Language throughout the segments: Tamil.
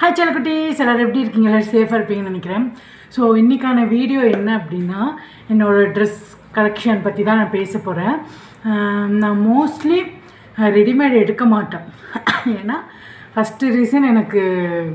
ஹாய் செல்லக்குட்டீஸ் எல்லாரும் எப்படி இருக்கீங்க எல்லோரும் சேஃபாக இருப்பீங்கன்னு நினைக்கிறேன் ஸோ இன்றைக்கான வீடியோ என்ன அப்படின்னா என்னோடய ட்ரெஸ் கலெக்ஷன் பற்றி தான் நான் பேச போகிறேன் நான் மோஸ்ட்லி ரெடிமேட் எடுக்க மாட்டேன் ஏன்னா ஃபஸ்ட்டு ரீசன் எனக்கு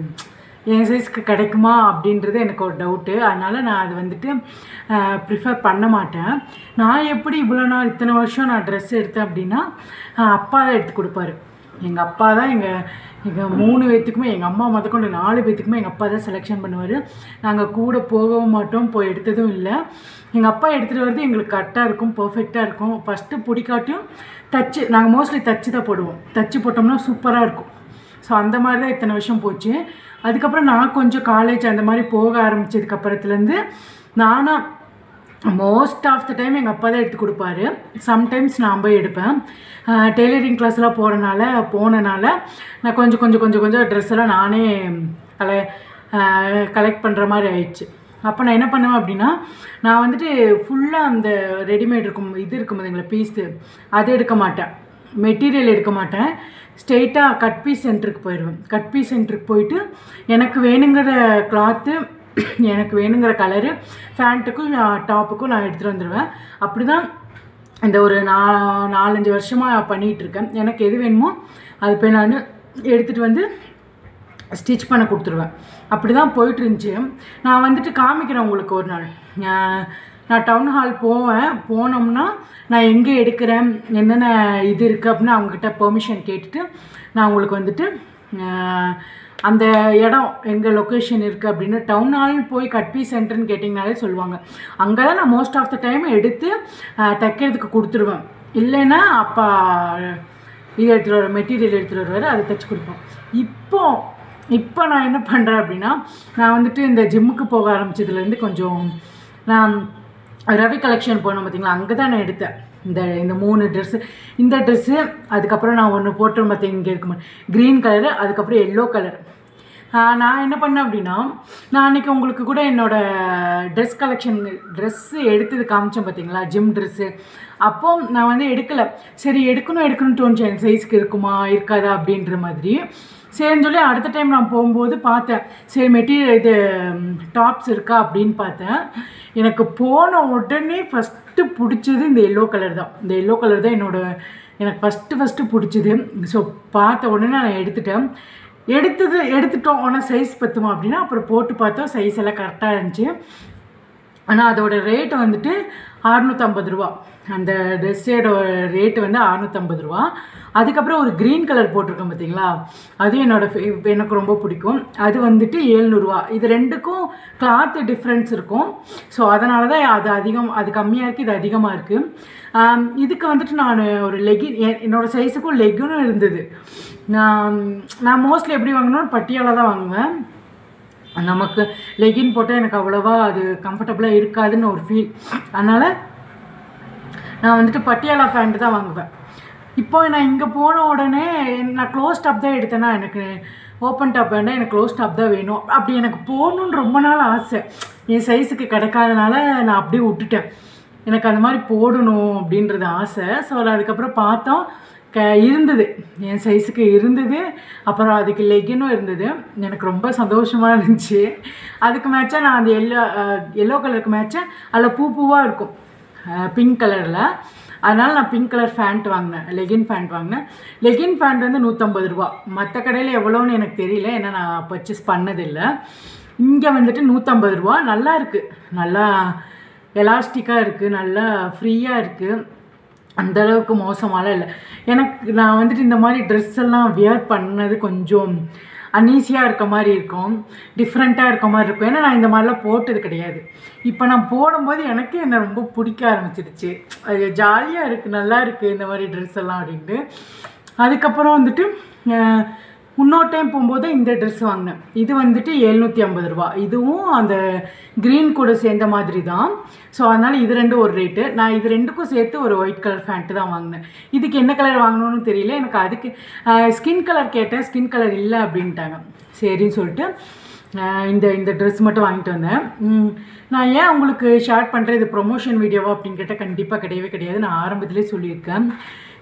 என் சைஸ்க்கு கிடைக்குமா அப்படின்றது எனக்கு ஒரு டவுட்டு அதனால் நான் அது வந்துட்டு ப்ரிஃபர் பண்ண மாட்டேன் நான் எப்படி இவ்வளோ நாள் இத்தனை வருஷம் நான் ட்ரெஸ் எடுத்தேன் அப்படின்னா ஆஹ் அப்பா தான் எடுத்து கொடுப்பாரு எங்கள் அப்பா தான் எங்கள் எங்கள் மூணு பேர்த்துக்குமே எங்கள் அம்மா முதற்கொண்டு நாலு பேர்த்துக்குமே எங்கள் அப்பா தான் செலெக்ஷன் பண்ணுவார் நாங்கள் கூட போகவும் மாட்டோம் போய் எடுத்ததும் இல்லை எங்கள் அப்பா எடுத்துகிட்டு வரது எங்களுக்கு கரெக்டாக இருக்கும் பர்ஃபெக்டாக இருக்கும் ஃபஸ்ட்டு பிடிக்காட்டியும் தச்சு நாங்கள் மோஸ்ட்லி தச்சு தான் போடுவோம் தச்சு போட்டோம்னா சூப்பராக இருக்கும் ஸோ அந்த மாதிரி தான் இத்தனை வருஷம் போச்சு அதுக்கப்புறம் நான் கொஞ்சம் காலேஜ் அந்த மாதிரி போக ஆரம்பிச்சதுக்கு அப்புறத்துலேருந்து நானாக மோஸ்ட் ஆஃப் த டைம் எங்கள் அப்பா தான் எடுத்து கொடுப்பாரு சம்டைம்ஸ் நான் போய் எடுப்பேன் டெய்லரிங் கிளாஸ்லாம் போகிறனால போனனால நான் கொஞ்சம் கொஞ்சம் கொஞ்சம் கொஞ்சம் ட்ரெஸ் எல்லாம் நானே கலை கலெக்ட் பண்ணுற மாதிரி ஆயிடுச்சு அப்போ நான் என்ன பண்ணுவேன் அப்படின்னா நான் வந்துட்டு ஃபுல்லாக அந்த ரெடிமேட் இருக்கும் இது இருக்கும் பார்த்தீங்களா பீஸு அது எடுக்க மாட்டேன் மெட்டீரியல் எடுக்க மாட்டேன் ஸ்ட்ரெயிட்டாக கட் பீஸ் சென்டருக்கு போயிடுவேன் கட் பீஸ் சென்டருக்கு போயிட்டு எனக்கு வேணுங்கிற கிளாத்து எனக்கு வேணுங்கிற கலரு ஃபேண்ட்டுக்கும் டாப்புக்கும் நான் எடுத்துகிட்டு வந்துடுவேன் அப்படி தான் இந்த ஒரு நா நாலஞ்சு வருஷமாக பண்ணிகிட்ருக்கேன் எனக்கு எது வேணுமோ அது போய் நான் எடுத்துகிட்டு வந்து ஸ்டிச் பண்ண கொடுத்துருவேன் அப்படி தான் போயிட்டு இருந்துச்சு நான் வந்துட்டு காமிக்கிறேன் உங்களுக்கு ஒரு நாள் நான் நான் டவுன் ஹால் போவேன் போனோம்னா நான் எங்கே எடுக்கிறேன் என்னென்ன இது இருக்குது அப்படின்னு அவங்கக்கிட்ட பெர்மிஷன் கேட்டுட்டு நான் உங்களுக்கு வந்துட்டு ஆஹ், அந்த இடம் எங்கள் லொக்கேஷன் இருக்குது அப்படின்னு டவுன் ஹால்னு போய் கட்பி சென்டர்னு கேட்டிங்கனாலே சொல்லுவாங்க அங்கே தான் நான் மோஸ்ட் ஆஃப் த டைம் எடுத்து ஆஹ், தைக்கிறதுக்கு கொடுத்துருவேன் இல்லைன்னா அப்பா இது எடுத்துகிட்டு வர மெட்டீரியல் எடுத்துகிட்டு வருவார் அதை தைச்சி கொடுப்போம் இப்போ இப்போ நான் என்ன பண்ணுறேன் அப்படின்னா நான் வந்துட்டு இந்த ஜிம்முக்கு போக ஆரம்பிச்சதுலேருந்து கொஞ்சம் நான் ரவி கலெக்ஷன் போனோம் பார்த்தீங்களா அங்கே தான் நான் எடுத்தேன் இந்த இந்த மூணு ட்ரெஸ்ஸு இந்த ட்ரெஸ்ஸு அதுக்கப்புறம் நான் ஒன்று போட்டோம் பார்த்தீங்க இங்கே இருக்கும் க்ரீன் கலரு அதுக்கப்புறம் எல்லோ கலர் நான் என்ன பண்ணேன் அப்படின்னா நான் அன்றைக்கி உங்களுக்கு கூட என்னோடய ட்ரெஸ் கலெக்ஷன் ட்ரெஸ்ஸு எடுத்தது காமிச்சேன் பார்த்தீங்களா ஜிம் ட்ரெஸ்ஸு அப்போ நான் வந்து எடுக்கலை சரி எடுக்கணும் எடுக்கணும்னு தோணுச்சு என் சைஸ்க்கு இருக்குமா இருக்காதா அப்படின்ற மாதிரி சரின்னு சொல்லி அடுத்த டைம் நான் போகும்போது பார்த்தேன் சரி மெட்டீரியல் இது டாப்ஸ் இருக்கா அப்படின்னு பார்த்தேன் எனக்கு போன உடனே ஃபஸ்ட்டு பிடிச்சது இந்த எல்லோ கலர் தான் இந்த எல்லோ கலர் தான் என்னோட எனக்கு ஃபஸ்ட்டு ஃபஸ்ட்டு பிடிச்சது ஸோ பார்த்த உடனே நான் எடுத்துட்டேன் எடுத்தது எடுத்துட்டோம் ஆனால் சைஸ் பத்துமா அப்படின்னா அப்புறம் போட்டு பார்த்தோம் சைஸ் எல்லாம் கரெக்டாக இருந்துச்சு ஆனால் அதோட ரேட் வந்துட்டு அறுநூற்றம்பது ரூபா அந்த ட்ரெஸ்ஸோட ரேட்டு வந்து அறுநூற்றம்பது ரூபா அதுக்கப்புறம் ஒரு க்ரீன் கலர் போட்டிருக்கேன் பார்த்தீங்களா அது என்னோட fa- எனக்கு ரொம்ப பிடிக்கும் அது வந்துட்டு ஏழ்நூறுவா இது ரெண்டுக்கும் கிளாத்து டிஃப்ரென்ஸ் இருக்கும் ஸோ அதனால தான் அது அதிகம் அது கம்மியாக இருக்குது இது அதிகமாக இருக்குது இதுக்கு வந்துட்டு நான் ஒரு லெகின் என்னோடய சைஸுக்கும் லெகினும் இருந்தது நான் நான் மோஸ்ட்லி எப்படி வாங்கினோம் பட்டியாலா தான் வாங்குவேன் நமக்கு லெகின் போட்டால் எனக்கு அவ்வளோவா அது கம்ஃபர்டபுளாக இருக்காதுன்னு ஒரு ஃபீல் அதனால் நான் வந்துட்டு பட்டியாலா பேண்ட் தான் வாங்குவேன் இப்போ நான் இங்கே போன உடனே நான் க்ளோஸ் டாப் தான் எடுத்தேன்னா எனக்கு ஓப்பன் டாப் வேண்டாம் எனக்கு க்ளோஸ் டாப் தான் வேணும் அப்படி எனக்கு போகணுன்னு ரொம்ப நாள் ஆசை என் சைஸுக்கு கிடைக்காதனால நான் அப்படியே விட்டுட்டேன் எனக்கு அந்த மாதிரி போடணும் அப்படின்றது ஆசை ஸோ அதுக்கப்புறம் பார்த்தோம் க இருந்தது என் சைஸுக்கு இருந்தது அப்புறம் அதுக்கு லெகினும் இருந்தது எனக்கு ரொம்ப சந்தோஷமாக இருந்துச்சு அதுக்கு மேட்சாக நான் அந்த எல்லோ எல்லோ கலருக்கு மேட்சாக அதில் பூ பூவாக இருக்கும் பிங்க் கலரில் அதனால் நான் பிங்க் கலர் ஃபேண்ட் வாங்கினேன் லெகின் ஃபேண்ட் வாங்கினேன் லெகின் ஃபேண்ட் வந்து நூற்றம்பது ரூபா மற்ற கடையில் எவ்வளோன்னு எனக்கு தெரியல ஏன்னா நான் பர்ச்சேஸ் பண்ணதில்லை இங்கே வந்துட்டு நூற்றம்பது ரூபா நல்லா இருக்குது நல்லா எலாஸ்டிக்காக இருக்குது நல்லா ஃப்ரீயாக இருக்குது அந்த அளவுக்கு மோசமாலாம் இல்லை எனக்கு நான் வந்துட்டு இந்த மாதிரி ட்ரெஸ் எல்லாம் வியர் பண்ணது கொஞ்சம் அன்ஈஸியாக இருக்க மாதிரி இருக்கும் டிஃப்ரெண்ட்டாக இருக்க மாதிரி இருக்கும் ஏன்னா நான் இந்த மாதிரிலாம் போட்டது கிடையாது இப்போ நான் போடும்போது எனக்கு என்ன ரொம்ப பிடிக்க ஆரம்பிச்சிருச்சு அது ஜாலியாக இருக்குது நல்லா இருக்குது இந்த மாதிரி ட்ரெஸ் எல்லாம் அப்படின்ட்டு அதுக்கப்புறம் வந்துட்டு அஹ், இன்னொரு டைம் போகும்போது இந்த ட்ரெஸ் வாங்கினேன் இது வந்துட்டு எழுநூற்றி ஐம்பது ரூபா இதுவும் அந்த க்ரீன் கூட சேர்ந்த மாதிரி தான் ஸோ அதனால் இது ரெண்டும் ஒரு ரேட்டு நான் இது ரெண்டுக்கும் சேர்த்து ஒரு ஒயிட் கலர் ஃபேண்ட்டு தான் வாங்கினேன் இதுக்கு என்ன கலர் வாங்கணும்னு தெரியல எனக்கு அதுக்கு ஸ்கின் கலர் கேட்டேன் ஸ்கின் கலர் இல்லை அப்படின்ட்டாங்க சரின்னு சொல்லிட்டு ஆஹ் இந்த இந்த ட்ரெஸ் மட்டும் வாங்கிட்டு வந்தேன் ம், நான் ஏன் உங்களுக்கு ஷேர் பண்ணுறேன் இது ப்ரொமோஷன் வீடியோவா அப்படின்னு கேட்டால் கண்டிப்பாக கிடையவே கிடையாது நான் ஆரம்பத்திலே சொல்லியிருக்கேன்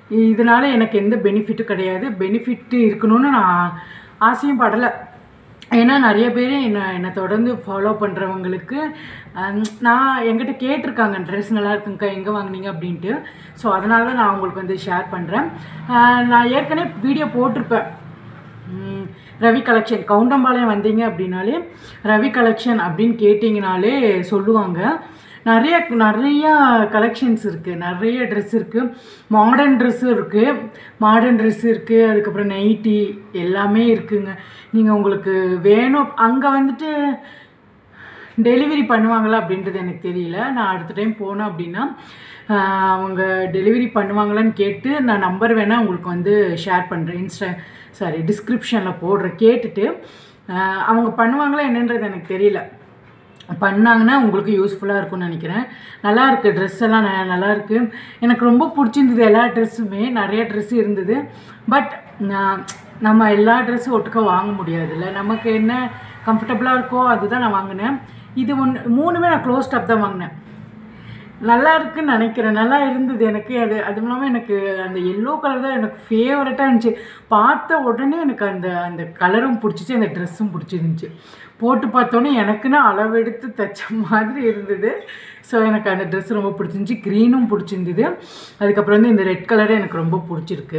இதனால் எனக்கு எந்த பெனிஃபிட்டும் கிடையாது பெனிஃபிட் இருக்கணும்னு நான் ஆசையும் படலை ஏன்னா நிறைய பேர் என்னை என்னை தொடர்ந்து ஃபாலோ பண்ணுறவங்களுக்கு நான் என்கிட்ட கேட்டிருக்காங்க ட்ரெஸ் நல்லா இருக்குங்கக்கா எங்கே வாங்குனீங்க அப்படின்ட்டு ஸோ அதனால தான் நான் உங்களுக்கு வந்து ஷேர் பண்ணுறேன் நான் ஏற்கனவே வீடியோ போட்டிருப்பேன் ம், ரவி கலெக்ஷன் கவுண்டம்பாளையம் வந்தீங்க அப்படின்னாலே ரவி கலெக்ஷன் அப்படின்னு கேட்டிங்கனாலே சொல்லுவாங்க நிறைய நிறைய கலெக்ஷன்ஸ் இருக்குது நிறைய ட்ரெஸ் இருக்குது மாடர்ன் ட்ரெஸ்ஸும் இருக்குது மாடர்ன் ட்ரெஸ் இருக்குது அதுக்கப்புறம் நைட்டி எல்லாமே இருக்குங்க நீங்கள் உங்களுக்கு வேணும் அங்கே வந்துட்டு டெலிவரி பண்ணுவாங்களா அப்படின்றது எனக்கு தெரியல நான் அடுத்த டைம் போனேன் அப்படின்னா ஆஹ், அவங்க டெலிவரி பண்ணுவாங்களான்னு கேட்டு நான் நம்பர் வேணால் உங்களுக்கு வந்து ஷேர் பண்ணுறேன் இன்ஸ்டா சாரி டிஸ்கிரிப்ஷனில் போடுறேன் கேட்டுட்டு ஆஹ், அவங்க பண்ணுவாங்களா என்னன்றது எனக்கு தெரியல பண்ணாங்கன்னா உங்களுக்கு யூஸ்ஃபுல்லாக இருக்கும்னு நினைக்கிறேன் நல்லா இருக்கு ட்ரெஸ் எல்லாம் ந- நல்லா இருக்கு எனக்கு ரொம்ப பிடிச்சிருந்தது எல்லா ட்ரெஸ்ஸுமே நிறைய ட்ரெஸ் இருந்தது பட் நம்ம எல்லா ட்ரெஸ்ஸும் ஒட்டுக்கா வாங்க முடியாதுல்ல நமக்கு என்ன கம்ஃபர்டபுளாக இருக்கோ அதுதான் நான் வாங்கினேன் இது ஒன்று மூணுமே நான் க்ளோஸ் டாப் தான் வாங்கினேன் நல்லா இருக்குன்னு நினைக்கிறேன் நல்லா இருந்தது எனக்கு அது அதுவும் இல்லாமல் எனக்கு அந்த எல்லோ கலர் தான் எனக்கு ஃபேவரட்டாக இருந்துச்சு பார்த்த உடனே எனக்கு அந்த அந்த கலரும் பிடிச்சிச்சு அந்த ட்ரெஸ்ஸும் பிடிச்சிருந்துச்சு போட்டு பார்த்தோன்னே எனக்குன்னு அளவெடுத்து தைச்ச மாதிரி இருந்தது ஸோ எனக்கு அந்த ட்ரெஸ் ரொம்ப பிடிச்சிருந்துச்சி க்ரீனும் பிடிச்சிருந்தது அதுக்கப்புறம் வந்து இந்த ரெட் கலரும் எனக்கு ரொம்ப பிடிச்சிருக்கு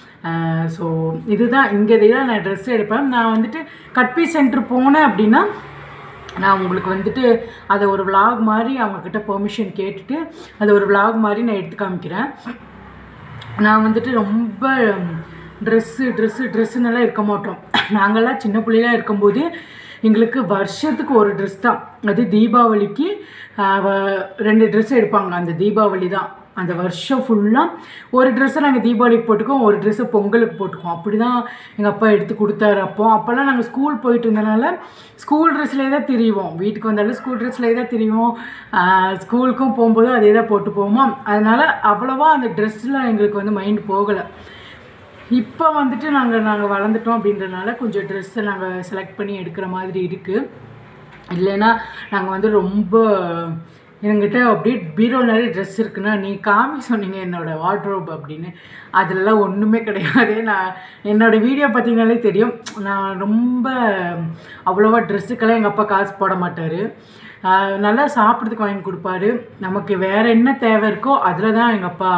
ஸோ இதுதான் இங்கே தான் நான் ட்ரெஸ் எடுப்பேன் நான் வந்துட்டு கட்பி சென்டர் போனேன் அப்படின்னா நான் உங்களுக்கு வந்துட்டு அதை ஒரு vlog மாதிரி அவங்கக்கிட்ட பெர்மிஷன் கேட்டுட்டு அதை ஒரு vlog மாதிரி நான் எடுத்து காமிக்கிறேன் நான் வந்துட்டு ரொம்ப ட்ரெஸ்ஸு ட்ரெஸ்ஸு ட்ரெஸ்ஸுன்னெல்லாம் இருக்க மாட்டோம் நாங்கள்லாம் சின்ன பிள்ளைலாம் இருக்கும்போது எங்களுக்கு வருஷத்துக்கு ஒரு ட்ரெஸ் தான் அது தீபாவளிக்கு ஆஹ், வ- ரெண்டு ட்ரெஸ் எடுப்பாங்க அந்த தீபாவளி தான் அந்த வருஷம் ஃபுல்லாக ஒரு ட்ரெஸ்ஸை நாங்கள் தீபாவளிக்கு போட்டுக்குவோம் ஒரு ட்ரெஸ்ஸை பொங்கலுக்கு போட்டுக்குவோம் அப்படி தான் எங்கள் அப்பா எடுத்து கொடுத்தாரு அப்போ அப்போல்லாம் நாங்கள் ஸ்கூல் போயிட்டு இருந்தனால ஸ்கூல் ட்ரெஸ்லேயே தான் திரிவோம் வீட்டுக்கு வந்தாலும் ஸ்கூல் ட்ரெஸ்லேயே தான் திரிவோம் ஸ்கூலுக்கும் போகும்போது அதே தான் போட்டு போவோமா அதனால் அவ்வளோவா அந்த ட்ரெஸ்ஸில் எங்களுக்கு வந்து மைண்ட் போகலை இப்போ வந்துட்டு நாங்கள் நாங்கள் வளர்ந்துட்டோம் அப்படின்றனால கொஞ்சம் ட்ரெஸ்ஸை நாங்கள் செலக்ட் பண்ணி எடுக்கிற மாதிரி இருக்குது இல்லைன்னா நாங்கள் வந்து ரொம்ப என்கிட்ட அப்படியே பீரோ நிறைய ட்ரெஸ் இருக்குன்னா நீ காமி சொன்னீங்க என்னோட வார்ட்ரோப் அப்படின்னு அதிலலாம் ஒன்றுமே கிடையாது நான் என்னோட வீடியோ பார்த்தீங்கனாலே தெரியும் நான் ரொம்ப அவ்வளோவா ட்ரெஸ்ஸுக்கெல்லாம் எங்கள் அப்பா காசு போட மாட்டார் நல்லா சாப்பிட்றதுக்கு வாங்கி கொடுப்பாரு நமக்கு வேறு என்ன தேவை இருக்கோ அதில் தான் எங்கள் அப்பா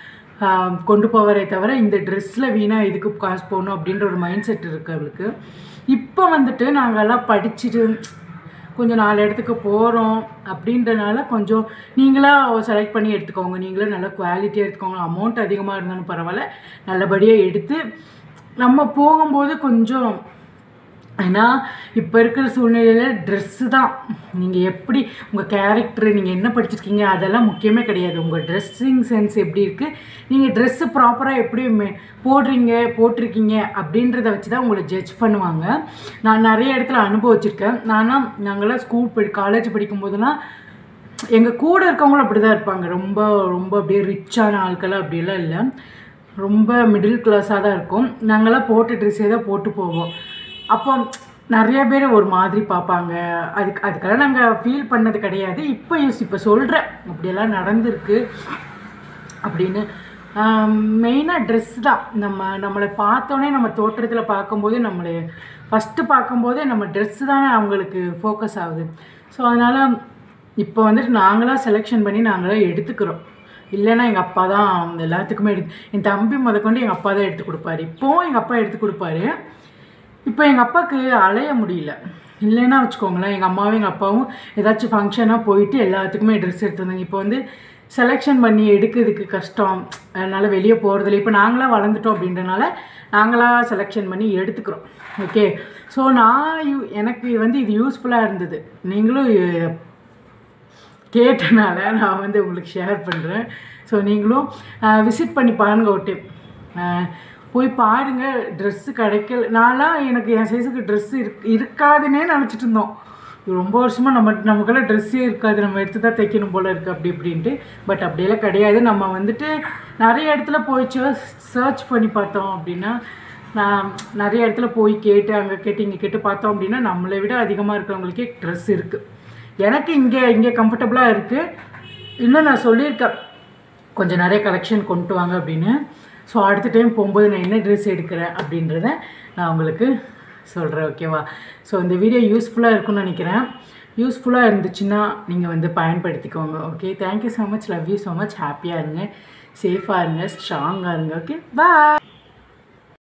ஆஹ் கொண்டு போவாரே தவிர இந்த ட்ரெஸ்ஸில் வீணாக இதுக்கு காசு போகணும் அப்படின்ற ஒரு மைண்ட் செட் இருக்குது அவளுக்கு இப்போ வந்துட்டு நாங்கள்லாம் படிச்சுட்டு கொஞ்சம் நாலு இடத்துக்கு போகிறோம் அப்படின்றனால கொஞ்சம் நீங்களாக செலக்ட் பண்ணி எடுத்துக்கோங்க நீங்களே நல்ல குவாலிட்டியாக எடுத்துக்கோங்க அமௌண்ட் அதிகமாக இருந்தாலும் பரவாயில்ல நல்லபடியாக எடுத்து நம்ம போகும்போது கொஞ்சம் ஏன்னா இப்போ இருக்கிற சூழ்நிலையில் ட்ரெஸ்ஸு தான் நீங்கள் எப்படி உங்கள் கேரக்டர் நீங்கள் என்ன படிச்சிருக்கீங்க அதெல்லாம் முக்கியமே கிடையாது உங்கள் ட்ரெஸ்ஸிங் சென்ஸ் எப்படி இருக்குது நீங்கள் ட்ரெஸ்ஸு ப்ராப்பராக எப்படி மே போடுறீங்க போட்டிருக்கீங்க அப்படின்றத வச்சு தான் உங்களை ஜட்ஜ் பண்ணுவாங்க நான் நிறைய இடத்துல அனுபவிச்சிருக்கேன் நானா நாங்களாம் ஸ்கூல் படி காலேஜ் படிக்கும்போதெல்லாம் எங்கள் கூட இருக்கவங்களும் அப்படி தான் இருப்பாங்க ரொம்ப ரொம்ப அப்படியே ரிச்சான ஆட்கள் அப்படியெல்லாம் இல்லை ரொம்ப மிடில் கிளாஸாக தான் இருக்கும் நாங்களாம் போட்ட ட்ரெஸ்ஸே தான் போட்டு போவோம் அப்போ நிறைய பேர் ஒரு மாதிரி பார்ப்பாங்க அதுக்கு அதுக்கெல்லாம் நாங்கள் ஃபீல் பண்ணது கிடையாது இப்போ யூஸ் இப்போ சொல்கிறேன் அப்படியெல்லாம் நடந்திருக்கு அப்படின்னு மெயினாக ட்ரெஸ் தான் நம்ம நம்மளை பார்த்தோன்னே நம்ம தோற்றத்தில் பார்க்கும்போது நம்மளை ஃபஸ்ட்டு பார்க்கும்போதே நம்ம ட்ரெஸ்ஸு தானே அவங்களுக்கு ஃபோக்கஸ் ஆகுது ஸோ அதனால் இப்போ வந்துட்டு நாங்களாக செலெக்ஷன் பண்ணி நாங்களாக எடுத்துக்கிறோம் இல்லைன்னா எங்கள் அப்பா தான் எல்லாத்துக்குமே எடுத்து என் தம்பி முதற்கொண்டு எங்கள் அப்பா தான் எடுத்து கொடுப்பாரு இப்போவும் எங்கள் அப்பா எடுத்து கொடுப்பாரு இப்போ எங்கள் அப்பாவுக்கு அலைய முடியல இல்லைன்னா வச்சுக்கோங்களேன் எங்கள் அம்மாவும் எங்கள் அப்பாவும் ஏதாச்சும் ஃபங்க்ஷனாக போயிட்டு எல்லாத்துக்குமே ட்ரெஸ் எடுத்துருந்தாங்க இப்போ வந்து செலெக்ஷன் பண்ணி எடுக்கிறதுக்கு கஷ்டம் அதனால் வெளியே போகிறதில்ல இப்போ நாங்களாக வளர்ந்துட்டோம் அப்படின்றனால நாங்களாக செலெக்ஷன் பண்ணி எடுத்துக்கிறோம் ஓகே ஸோ நான் யூ எனக்கு வந்து இது யூஸ்ஃபுல்லாக இருந்தது நீங்களும் இ- கேட்டனால நான் வந்து உங்களுக்கு ஷேர் பண்ணுறேன் ஸோ நீங்களும் விசிட் பண்ணி பாருங்க ஒரு டைம் போய் பாருங்கள் ட்ரெஸ்ஸு கிடைக்கல நான்லாம் எனக்கு என் சைஸுக்கு ட்ரெஸ்ஸு இருக் இருக்காதுன்னே நினச்சிட்டு இருந்தோம் ரொம்ப வருஷமாக நம்ம நமக்கெல்லாம் ட்ரெஸ்ஸே இருக்காது நம்ம எடுத்து தான் தைக்கணும் போல் இருக்குது அப்படி இப்படின்ட்டு பட் அப்படியெல்லாம் கிடையாது நம்ம வந்துட்டு நிறைய இடத்துல போய் சர்ச் பண்ணி பார்த்தோம் அப்படின்னா நான் நிறைய இடத்துல போய் கேட்டு அங்கே கேட்டு இங்கே கேட்டு பார்த்தோம் அப்படின்னா நம்மளை விட அதிகமாக இருக்கிறவங்களுக்கே ட்ரெஸ் இருக்குது எனக்கு இங்கே இங்கே கம்ஃபர்டபுளாக இருக்குது இன்னும் நான் சொல்லியிருக்கேன் கொஞ்சம் நிறைய கலெக்ஷன் கொண்டு வாங்க அப்படின்னு ஸோ அடுத்த டைம் போகும்போது நான் என்ன ட்ரெஸ் எடுக்கிறேன் அப்படின்றத நான் உங்களுக்கு சொல்கிறேன் ஓகேவா ஸோ இந்த வீடியோ யூஸ்ஃபுல்லாக இருக்கும்னு நினைக்கிறேன் யூஸ்ஃபுல்லாக இருந்துச்சுன்னா நீங்கள் வந்து பயன்படுத்திக்கோங்க okay thank you so much love you so much ஹாப்பியாக இருங்க சேஃபாக இருங்க ஸ்ட்ராங்காக இருங்க ஓகே பாய்